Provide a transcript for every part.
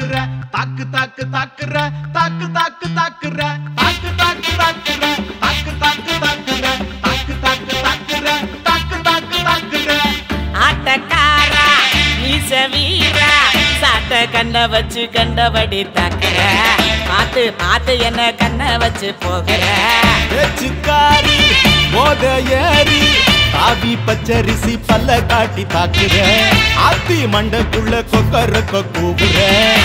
தாக்குற தாக்கு தாக்கு தாக்குற தாக்கு தாக்கு தாக்குற தாக்கு தாக்கு தாக்குற தாக்கு தாக்கு தாக்குற தாக்கு தாக்கு தாக்குற தாக்கு தாக்கு தாக்குற ஆட்டக்காரா மீச வீரா சாட்ட கண்ண வச்சு கண்டபடி தாக்குற பார்த்து பார்த்து என்ன கண்ண வச்சு போகிற பேச்சுக்காரி போத ஏறி காவி பச்சரிசி பல்ல காட்டி தாக்குற ஆத்தி மண்டக்குள்ள கொக்கரக்க கூவுற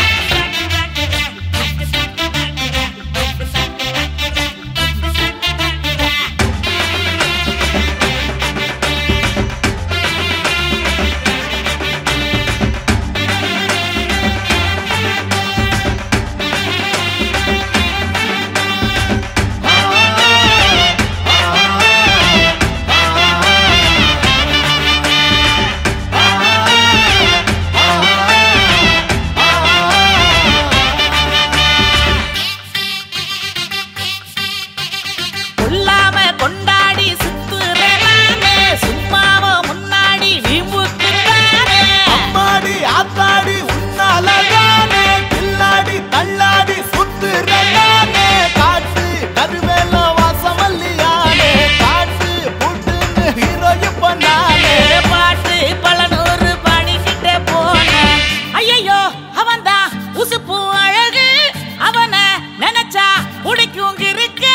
கொல்லாம கொண்டாடி சுத்துற நானு சும்மாவோ முன்னாடி வீம்புக்குறானே அம்மாடி ஆத்தாடி உன்னாலதானே கில்லாடி தள்ளாடி சுத்துற நானே காட்டு கருவேலம் வாசமல்லியானே காட்டு புட்டுன்னு ஹீரோ இப்ப நானே பாட்டு பல நூறு பாடிக்கிட்டே போனேன் ஐயோ அவன்தான் உசுப்பு அழகு அவனை நினைச்சா பிடிக்கும் இருக்கு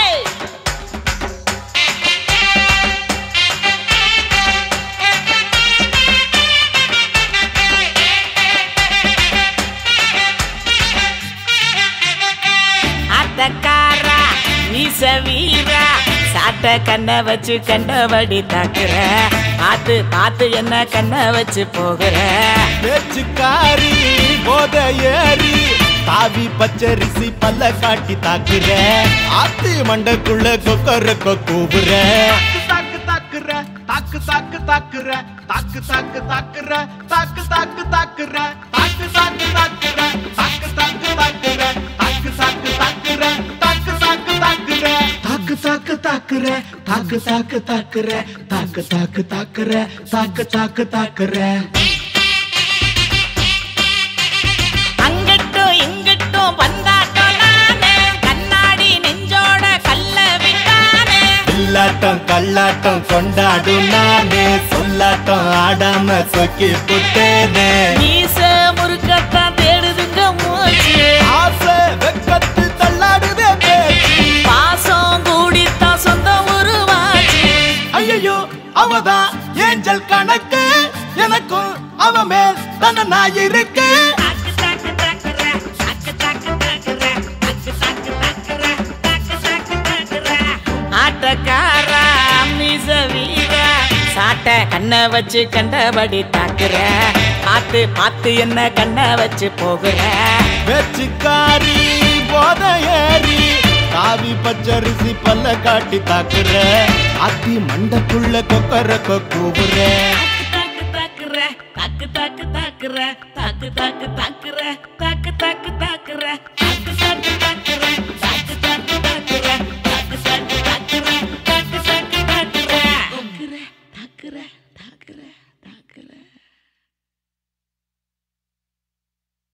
அத்தக்காரா மீச வீரா சாட்ட கண்ண வச்சு கண்டபடி தாக்குற பார்த்து பார்த்து என்ன கண்ண வச்சு போகிற பேச்சுக்காரி போத ஏறி காவி பச்சரிசி பல்ல காட்டி தாக்குற ஆத்தி மண்டக்குள்ள கொக்கரக்க கூவுற தாக்கு தாக்குற தாக்கு தாக்கு தாக்குற தாக்கு தாக்கு தாக்குற தாக்கு தாக்கு தாக்குற தாக்கு தாக்கு தாக்குற தாக்கு தாக்கு தாக்குற தாக்கு தாக்கு தாக்குற தாக்கு தாக்கு தாக்குற தாக்கு தாக்கு தாக்குற தாக்கு தாக்கு தாக்குற தாக்கு தாக்கு தாக்குற தாக்கு தாக்கு தாக்குற அங்கிட்டும் இங்கிட்டும் வந்தாட்டம் நானு கண்ணாடி நெஞ்சோட கல்ல விட்டானே இல்லாட்டம் கல்லாட்டம் கொண்டாடும் நானே சொல்லாட்டம் ஆடாம சொக்கி புட்டேனே மீச முறுக்கத்தான் தேடுதுங்க மூச்சு ஆசை வெக்கத்து தள்ளாடுதே பேச்சு பாசம் கூடித்தான் சொந்தம் உருவாச்சு ஐயோ அவதான் ஏஞ்சல் கணக்கு எனக்கும் அவ மேல் தன நாய் இருக்கு தாக்கு தாக்கு தாக்குற, தாக்கு தாக்கு தாக்குற, தாக்கு தாக்கு தாக்குற, தாக்கு தாக்கு தாக்குற. ஆட்டக்காரா மீச வீரா சாட்ட கண்ண வச்சு கண்டபடி தாக்குற பார்த்து பார்த்து என்ன கண்ண வச்சு போகிற வெச்சுக்காரி போத ஏறி காவி பச்சரிசி பல்ல காட்டி தாக்குற அத்தி மண்டக்குள்ள கொக்கரக்க கூவுற தாக்கு தாக்குற தாக்கு தாக்கு தாக்குற தாக்கு தாக்கு தாக்குற தாக்கு தாக்கு தாக்குற